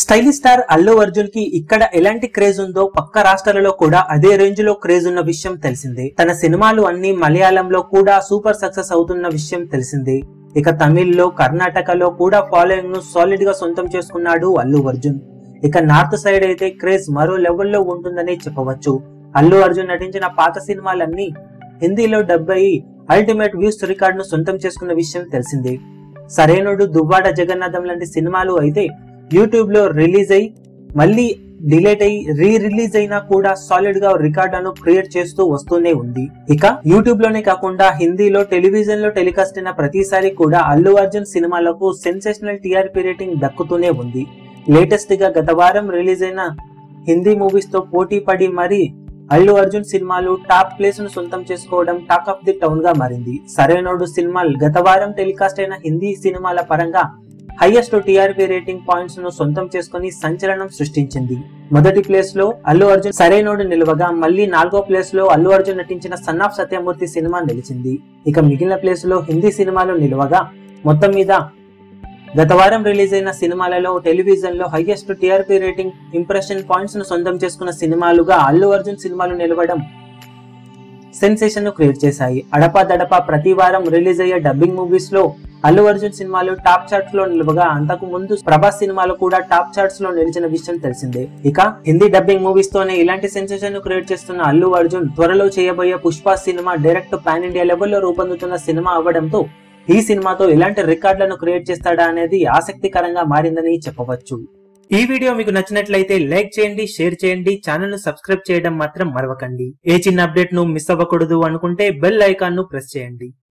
stylish star Allu Arjun కి ఇక్కడ ఎలాంటి క్రేజ్ ఉందో పక్క రాష్ట్రాలలో కూడా అదే రేంజ్ లో క్రేజ్ ఉన్న విషయం తెలిసిందే తన సినిమాలు అన్ని మలయాళంలో కూడా సూపర్ సక్సెస్ అవుతున్న విషయం తెలిసిందే ఇక తమిళ్లో కర్ణాటకలో కూడా ఫాలోయింగ్ ను సాలిడ్ గా సొంతం చేసుకున్నాడు అల్లు అర్జున్ ఇక నార్త్ సైడ్ అయితే క్రేజ్ మరో లెవెల్లో ఉంటుందని చెప్పవచ్చు అల్లు అర్జున్ నటించిన పాత సినిమాలన్నీ హిందీలో డబ్ అయి అల్టిమేట్ వ్యూస్ రికార్డ్ ను సొంతం చేసుకున్న విషయం తెలిసిందే సరైనడు దువ్వాడ జగన్నాథం లాంటి సినిమాలు అయితే యూట్యూబ్ లో రిలీజ్ అయి మళ్ళీ డిలేట్ అయి రీ రిలీజ్ అయినా కూడా సాలిడ్ గా రికార్డులను క్రియేట్ చేస్తూ వస్తూనే ఉంది ఇక యూట్యూబ్ లోనే కాకుండా హిందీలో టెలివిజన్ లో టెలికాస్ట్ అయిన ప్రతిసారి కూడా అల్లు అర్జున్ సినిమాలకు సెన్సేషనల్ టీఆర్పీ రేటింగ్ దక్కుతూనే ఉంది లేటెస్ట్ గా గత వారం రిలీజ్ అయిన హిందీ మూవీస్ తో పోటీ పడి మరి అల్లు అర్జున్ సినిమాలు టాప్ ప్లేస్ ను సొంతం చేసుకోవడం టాక్ ఆఫ్ ది టౌన్ గా మారింది సరైనోడు సినిమా గత వారం టెలికాస్ట్ అయిన హిందీ సినిమాల పరంగా హైయెస్ట్ టీఆర్పీ రేటింగ్ పాయింట్స్ ను సొంతం చేసుకుని సంచలనం సృష్టించింది మొదటి ప్లేస్ లో అల్లు అర్జున్ సరైనోడు నిలవగా మళ్ళీ నాలుగో ప్లేస్ లో అల్లు అర్జున్ నటించిన సన్ ఆఫ్ సత్యమూర్తి సినిమా నిలిచింది ఇక మిగిలిన ప్లేస్ లో హిందీ సినిమాలు నిలవగా మొత్తం మీద గత వారం రిలీజ్ అయిన సినిమాలలో టెలివిజన్ లో highest TRP rating impression points ను సొంతం చేసుకున్న సినిమాలుగా అల్లు అర్జున్ సినిమాలు నిలవడం సెన్సేషన్ ను క్రియేట్ చేశాయి అడపా దడపా ప్రతి వారం రిలీజ్ అయ్యే డబ్బింగ్ మూవీస్ లో అల్లు అర్జున్ సినిమాలు టాప్ చార్ట్స్ లో నిలవగా అంతకు ముందు ప్రభాస్ సినిమాలు కూడా టాప్ చార్ట్స్ లో నిలిచిన విషయం తెలిసిందే ఇక హిందీ డబ్బింగ్ మూవీస్ తోనే ఇలాంటి సెన్సేషన్ ను క్రియేట్ చేస్తున్న అల్లు అర్జున్ త్వరలో చేయబోయే పుష్ప సినిమా డైరెక్ట్ పాన్ ఇండియా లెవెల్లో రూపొందుతున్న సినిమా అవ్వడంతో ఈ సినిమాతో ఎలాంటి రికార్డులను క్రియేట్ చేస్తాడా అనేది ఆసక్తికరంగా మారిందని చెప్పవచ్చు ఈ వీడియో మీకు నచ్చినట్లయితే లైక్ చేయండి షేర్ చేయండి ఛానల్ ను సబ్స్క్రైబ్ చేయడం మాత్రం మరవకండి ఏ చిన్న అప్డేట్ ను మిస్ అవ్వకూడదు అనుకుంటే బెల్ ఐకాన్ ను ప్రెస్ చేయండి